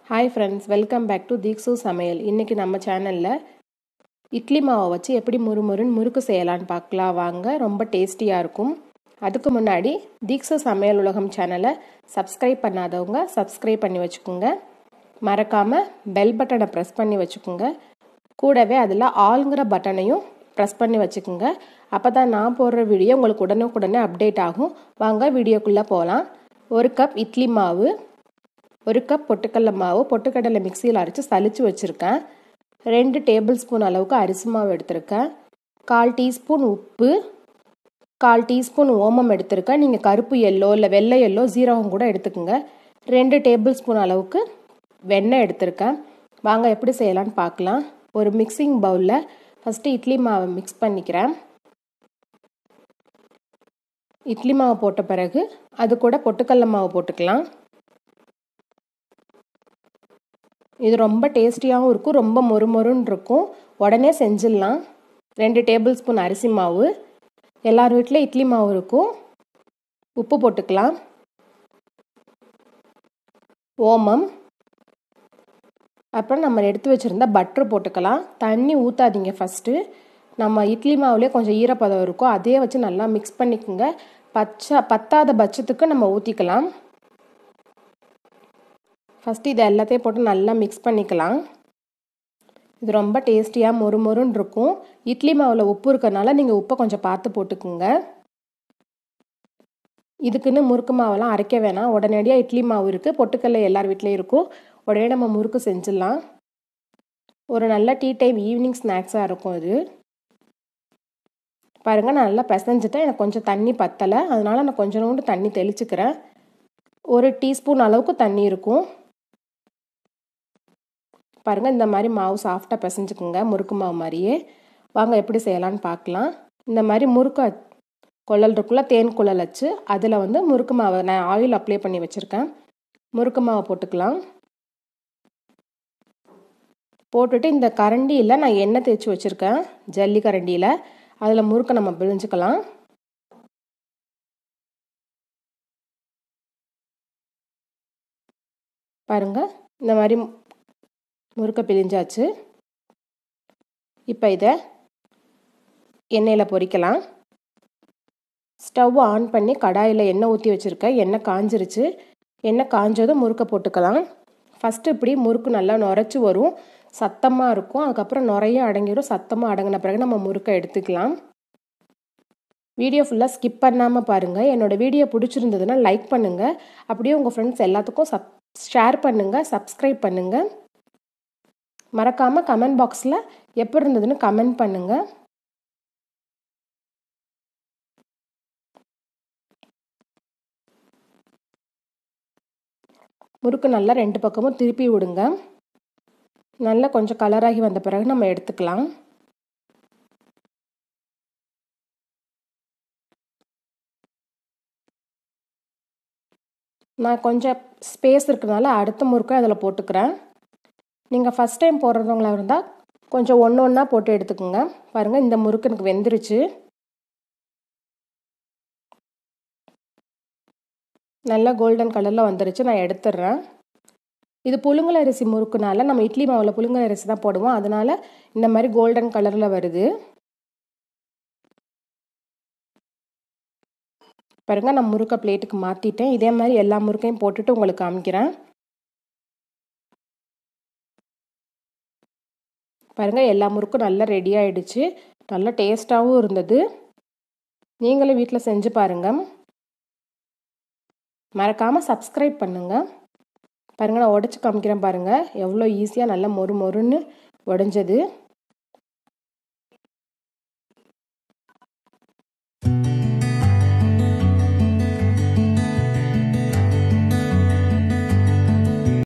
hi friends welcome back to Theekshu சமையல் இன்றைக்கி நம்ம சேனலில் இட்லி மாவை வச்சு எப்படி முறுமுறுன்னு முறுக்கு செய்யலான்னு பார்க்கலாம் வாங்க ரொம்ப டேஸ்டியாக இருக்கும் அதுக்கு முன்னாடி தீக்ஸு சமையல் உலகம் சேனலை சப்ஸ்கிரைப் பண்ணாதவங்க சப்ஸ்கிரைப் பண்ணி வச்சுக்கோங்க மறக்காமல் பெல் பட்டனை ப்ரெஸ் பண்ணி வச்சுக்கோங்க கூடவே அதில் ஆளுங்கிற பட்டனையும் ப்ரெஸ் பண்ணி வச்சுக்கோங்க அப்போ தான் நான் போடுற வீடியோ உங்களுக்கு உடனுக்குடனே அப்டேட் ஆகும் வாங்க வீடியோக்குள்ளே போகலாம் ஒரு கப் இட்லி மாவு ஒரு கப் பொட்டுக்கடலை மாவு பொட்டுக்கடலை மிக்சியில் அரைச்சி சலிச்சு வச்சுருக்கேன் ரெண்டு டேபிள் ஸ்பூன் அளவுக்கு அரிசி மாவு எடுத்திருக்கேன் கால் டீஸ்பூன் உப்பு கால் டீஸ்பூன் ஓமம் எடுத்திருக்கேன் நீங்கள் கருப்பு எல்லோ இல்லை வெள்ளை எல்லோ ஜீரகம் கூட எடுத்துக்கோங்க ரெண்டு டேபிள் ஸ்பூன் அளவுக்கு வெண்ணெய் எடுத்திருக்கேன் வாங்க எப்படி செய்யலான்னு பார்க்கலாம் ஒரு மிக்சிங் பவுலில் ஃபஸ்ட்டு இட்லி மாவை மிக்ஸ் பண்ணிக்கிறேன் இட்லி மாவு போட்ட பிறகு அது கூட பொட்டுக்கடல மாவு போட்டுக்கலாம் இது ரொம்ப டேஸ்டியாகவும் இருக்கும் ரொம்ப மொறுமொறுன்னு இருக்கும் உடனே செஞ்சிடலாம் ரெண்டு டேபிள் ஸ்பூன் அரிசி மாவு எல்லார் வீட்டில் இட்லி மாவு இருக்கும் உப்பு போட்டுக்கலாம் ஓமம் அப்புறம் நம்ம எடுத்து வச்சுருந்தா பட்ரு போட்டுக்கலாம் தண்ணி ஊற்றாதீங்க ஃபஸ்ட்டு நம்ம இட்லி மாவுலேயே கொஞ்சம் ஈரப்பதம் இருக்கும் அதே வச்சு நல்லா மிக்ஸ் பண்ணிக்கோங்க பச்சை பத்தாத பட்சத்துக்கு நம்ம ஊற்றிக்கலாம் ஃபஸ்ட்டு இதை எல்லாத்தையும் போட்டு நல்லா மிக்ஸ் பண்ணிக்கலாம் இது ரொம்ப டேஸ்டியாக மொறு மொறுன்னு இருக்கும் இட்லி மாவில் உப்பு இருக்கிறனால நீங்கள் உப்பை கொஞ்சம் பார்த்து போட்டுக்குங்க இதுக்குன்னு முறுக்கு மாவெல்லாம் அரைக்க வேணாம் உடனடியாக இட்லி மாவு இருக்குது பொட்டுக்கல்ல எல்லார் வீட்லேயும் இருக்கும் உடனே நம்ம முறுக்கு செஞ்சிடலாம் ஒரு நல்ல டீ டைம் ஈவினிங் ஸ்நாக்ஸாக இருக்கும் இது பாருங்கள் நான் நல்லா பிசைஞ்சிட்டேன் எனக்கு கொஞ்சம் தண்ணி பத்தலை அதனால் நான் கொஞ்சோண்டு தண்ணி தெளிச்சுக்கிறேன் ஒரு டீஸ்பூன் அளவுக்கு தண்ணி இருக்கும் பாருங்கள் இந்த மாதிரி மாவு சாஃப்டாக பிசைஞ்சுக்குங்க முறுக்கு மாவு மாதிரியே வாங்க எப்படி செய்யலான்னு பார்க்கலாம் இந்த மாதிரி முறுக்கு குழல் இருக்குள்ள தேன் குழல் வச்சு அதில் வந்து முறுக்கு மாவை நான் ஆயில் அப்ளை பண்ணி வச்சுருக்கேன் முறுக்கு மாவை போட்டுக்கலாம் போட்டுட்டு இந்த கரண்டியில் நான் எண்ணெய் தேய்ச்சி வச்சுருக்கேன் ஜல்லி கரண்டியில் அதில் முறுக்கை நம்ம பிழிஞ்சுக்கலாம் பாருங்கள் இந்த மாதிரி முறுக்க பிழிஞ்சாச்சு இப்போ இதை எண்ணெயில் பொரிக்கலாம் ஸ்டவ் ஆன் பண்ணி கடாயில் எண்ணெய் ஊற்றி வச்சுருக்கேன் எண்ணெய் காஞ்சிருச்சு எண்ணெய் காஞ்சதும் முறுக்க போட்டுக்கலாம் ஃபஸ்ட்டு இப்படி முறுக்கு நல்லா நுரைச்சி வரும் சத்தமாக இருக்கும் அதுக்கப்புறம் நுறையும் அடங்கிடும் சத்தமாக அடங்கின பிறகு நம்ம முறுக்கை எடுத்துக்கலாம் வீடியோ ஃபுல்லாக ஸ்கிப் பண்ணாமல் பாருங்கள் என்னோடய வீடியோ பிடிச்சிருந்ததுன்னா லைக் பண்ணுங்கள் அப்படியே உங்கள் ஃப்ரெண்ட்ஸ் எல்லாத்துக்கும் சப் ஷேர் பண்ணுங்கள் சப்ஸ்கிரைப் பண்ணுங்கள் மறக்காமல் கமெண்ட் பாக்ஸில் எப்படி இருந்ததுன்னு கமெண்ட் பண்ணுங்கள் முறுக்கு நல்லா ரெண்டு பக்கமும் திருப்பி விடுங்க நல்லா கொஞ்சம் கலராகி வந்த பிறகு நம்ம எடுத்துக்கலாம் நான் கொஞ்சம் ஸ்பேஸ் இருக்கிறதுனால அடுத்த முறுக்கை அதில் போட்டுக்கிறேன் நீங்கள் ஃபஸ்ட் டைம் போடுறவங்களா இருந்தால் கொஞ்சம் ஒன்று ஒன்றா போட்டு எடுத்துக்கோங்க பாருங்கள் இந்த முறுக்கு எனக்கு வெந்துருச்சு நல்லா கோல்டன் கலரில் வந்துருச்சு நான் எடுத்துடுறேன் இது புழுங்கல் அரிசி முறுக்குனால நம்ம இட்லி மாவில் புழுங்கல் அரிசி தான் போடுவோம் அதனால் இந்த மாதிரி கோல்டன் கலரில் வருது பாருங்கள் நான் முறுக்கை பிளேட்டுக்கு மாற்றிட்டேன் இதே மாதிரி எல்லா முறுக்கையும் போட்டுட்டு உங்களுக்கு காமிக்கிறேன் பாருங்கள் எல்லா முறுக்கும் நல்லா ரெடி ஆகிடுச்சு நல்லா டேஸ்ட்டாகவும் இருந்தது நீங்களும் வீட்டில் செஞ்சு பாருங்கள் மறக்காமல் சப்ஸ்கிரைப் பண்ணுங்கள் பாருங்கள் நான் உடச்சி காமிக்கிறேன் பாருங்கள் எவ்வளோ ஈஸியாக நல்லா மொறு மொறுன்னு உடஞ்சது